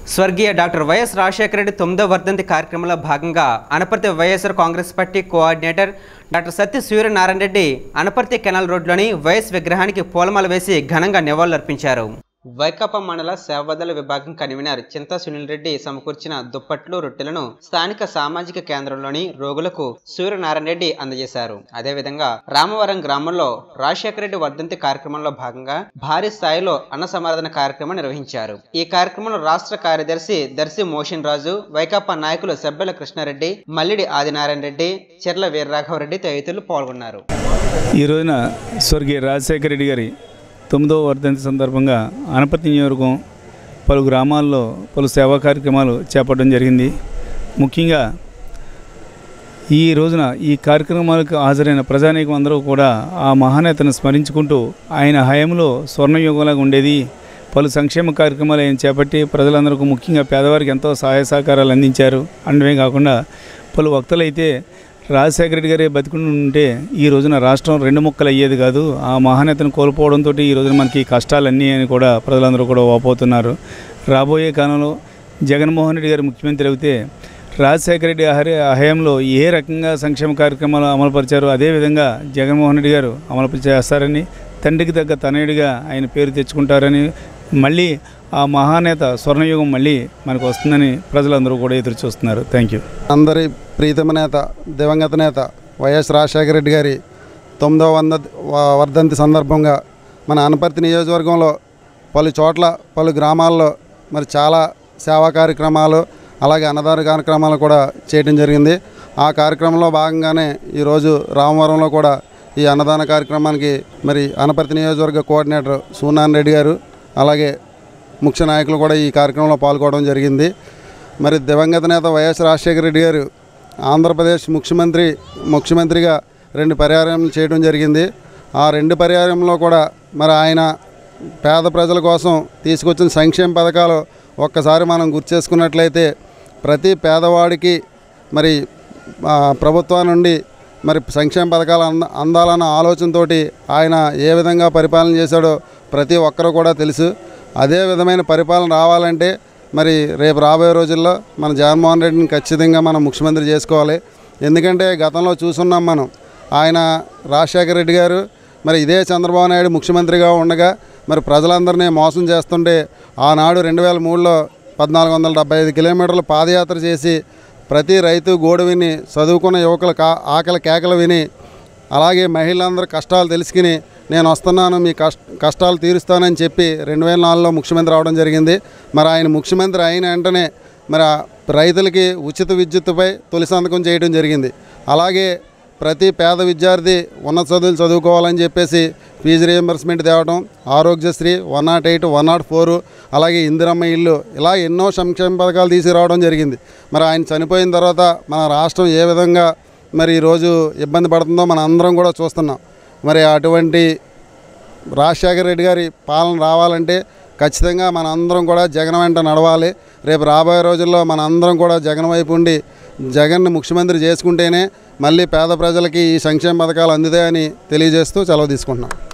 స్వర్గీయ doctor YS Rajasekhara Reddy తొమ్మిదో వర్ధంతి కార్యక్రమంలో భాగంగా Anaparthi YSR Congress party coordinator doctor Satya Suryanarayana Reddy Anaparthi canal రోడ్లోని వైఎస్ విగ్రహానికి పూలమాల వేసి ఘనంగా నివాళులర్పించారు వైకాపా మండల సేవబదల విభాగం కన్వీనర్ చింతా సునీల్ రెడ్డి సమకూర్చిన దుప్పట్లు రొట్టెలను స్థానిక సామాజిక కేంద్రంలోని రోగులకు సూర్యనారాయణ రెడ్డి అందజేశారు అదేవిధంగా రామవరం గ్రామంలో రాజశేఖర రెడ్డి వర్ధంతి కార్యక్రమంలో భాగంగా భారీ స్థాయిలో అన్న సమారాధన కార్యక్రమం నిర్వహించారు ఈ కార్యక్రమంలో రాష్ట్ర కార్యదర్శి దర్శి మోషన్ రాజు వైకాపా నాయకులు సబ్బెల కృష్ణారెడ్డి మల్లిడి ఆదినారాయణ రెడ్డి చెర్ల వీరరాఘవరెడ్డి తదితరులు పాల్గొన్నారు ఈ రోజున స్వర్గీయ రాజశేఖర రెడ్డి గారి తొమ్మిదవ వర్ధంతి సందర్భంగా అనపతి నియోజకవర్గం పలు గ్రామాల్లో పలు సేవా కార్యక్రమాలు చేపట్టడం జరిగింది ముఖ్యంగా ఈ రోజున ఈ కార్యక్రమాలకు హాజరైన ప్రజానీకం అందరూ కూడా ఆ మహానేతను స్మరించుకుంటూ ఆయన హయాంలో స్వర్ణయుగంలాగా ఉండేది పలు సంక్షేమ కార్యక్రమాలు ఆయన చేపట్టి ప్రజలందరికీ ముఖ్యంగా పేదవారికి ఎంతో సహాయ సహకారాలు అందించారు అనడమే కాకుండా పలు వక్తలైతే రాజశేఖర రెడ్డి గారే బతికుండి ఉంటే ఈ రోజున రాష్ట్రం రెండు ముక్కలు అయ్యేది కాదు ఆ మహానేతను కోల్పోవడంతో ఈ రోజున మనకి కష్టాలన్నీ అని కూడా ప్రజలందరూ కూడా వాపోతున్నారు రాబోయే కాలంలో జగన్మోహన్ రెడ్డి గారు ముఖ్యమంత్రి అయితే రాజశేఖర రెడ్డి హరి హయాంలో ఏ రకంగా సంక్షేమ కార్యక్రమాలు అమలుపరిచారో అదేవిధంగా జగన్మోహన్ రెడ్డి గారు అమలు చేస్తారని తండ్రికి తగ్గ తనయుడిగా ఆయన పేరు తెచ్చుకుంటారని మళ్ళీ ఆ మహానేత స్వర్ణయుగం మళ్ళీ మనకు వస్తుందని ప్రజలందరూ కూడా ఎదురు చూస్తున్నారు థ్యాంక్ యూ అందరి ప్రీతమ నేత దివంగత నేత వైఎస్ రాజశేఖర రెడ్డి గారి తొమ్మిదవ వంద వ- వర్ధంతి సందర్భంగా మన అనపర్తి నియోజకవర్గంలో పలు చోట్ల పలు గ్రామాల్లో మరి చాలా సేవా కార్యక్రమాలు అలాగే అన్నదాన కార్యక్రమాలు కూడా చేయడం జరిగింది ఆ కార్యక్రమంలో భాగంగానే ఈరోజు రామవరంలో కూడా ఈ అన్నదాన కార్యక్రమానికి మరి అనపర్తి నియోజకవర్గ కోఆర్డినేటర్ సూనాన్ రెడ్డి గారు అలాగే ముఖ్య నాయకులు కూడా ఈ కార్యక్రమంలో పాల్గొనడం జరిగింది మరి దివంగత నేత వైఎస్ రాజశేఖర రెడ్డి గారు ఆంధ్రప్రదేశ్ ముఖ్యమంత్రి ముఖ్యమంత్రిగా రెండు పర్యాయములు చేయడం జరిగింది ఆ రెండు పర్యాయంలో కూడా మరి ఆయన పేద ప్రజల కోసం తీసుకొచ్చిన సంక్షేమ పథకాలు ఒక్కసారి మనం గుర్తు చేసుకున్నట్లయితే ప్రతి పేదవాడికి మరి ఆ, ప్రభుత్వం నుండి మరి సంక్షేమ పథకాలు అంద అందాలన్న ఆలోచనతోటి ఆయన ఏ విధంగా పరిపాలన చేశాడో ప్రతి ఒక్కరూ కూడా తెలుసు అదే విధమైన పరిపాలన రావాలంటే మరి రేపు రాబోయే రోజుల్లో మన జగన్మోహన్ రెడ్డిని ఖచ్చితంగా మనం ముఖ్యమంత్రి చేసుకోవాలి ఎందుకంటే గతంలో చూసున్నాం మనం ఆయన రాజశేఖర రెడ్డి గారు మరి ఇదే చంద్రబాబు నాయుడు ముఖ్యమంత్రిగా ఉండగా మరి ప్రజలందరినీ మోసం చేస్తుంటే ఆనాడు రెండు వేల మూడులో పద్నాలుగు వందల డెబ్బై ఐదు కిలోమీటర్లు పాదయాత్ర చేసి ప్రతి రైతు గోడు విని చదువుకున్న యువకుల కా ఆకలి కేకలు విని అలాగే మహిళలందరూ కష్టాలు తెలుసుకుని నేను వస్తున్నాను మీ కష్ట కష్టాలు తీరుస్తానని చెప్పి రెండు వేల నాలుగులో ముఖ్యమంత్రి అవడం జరిగింది మరి ఆయన ముఖ్యమంత్రి అయిన వెంటనే మరి ఆ రైతులకి ఉచిత విద్యుత్తుపై తొలి సంతకం చేయడం జరిగింది అలాగే ప్రతి పేద విద్యార్థి ఉన్నత చదువులు చదువుకోవాలని చెప్పేసి ఫీజు రియంబర్స్మెంట్ తేవడం Aarogyasri one not eight one not four అలాగే ఇందిరమ్మ ఇల్లు ఇలా ఎన్నో సంక్షేమ పథకాలు తీసుకురావడం జరిగింది మరి ఆయన చనిపోయిన తర్వాత మన రాష్ట్రం ఏ విధంగా మరి ఈరోజు ఇబ్బంది పడుతుందో మన అందరం కూడా చూస్తున్నాం మరి అటువంటి రాజశేఖర రెడ్డి గారి పాలన రావాలంటే ఖచ్చితంగా మన అందరం కూడా జగన్ వెంట నడవాలి రేపు రాబోయే రోజుల్లో మన అందరం కూడా జగన్ వైపు ఉండి జగన్ని ముఖ్యమంత్రి చేసుకుంటేనే మళ్ళీ పేద ప్రజలకి ఈ సంక్షేమ పథకాలు అందుతాయని తెలియజేస్తూ సెలవు తీసుకుంటున్నాం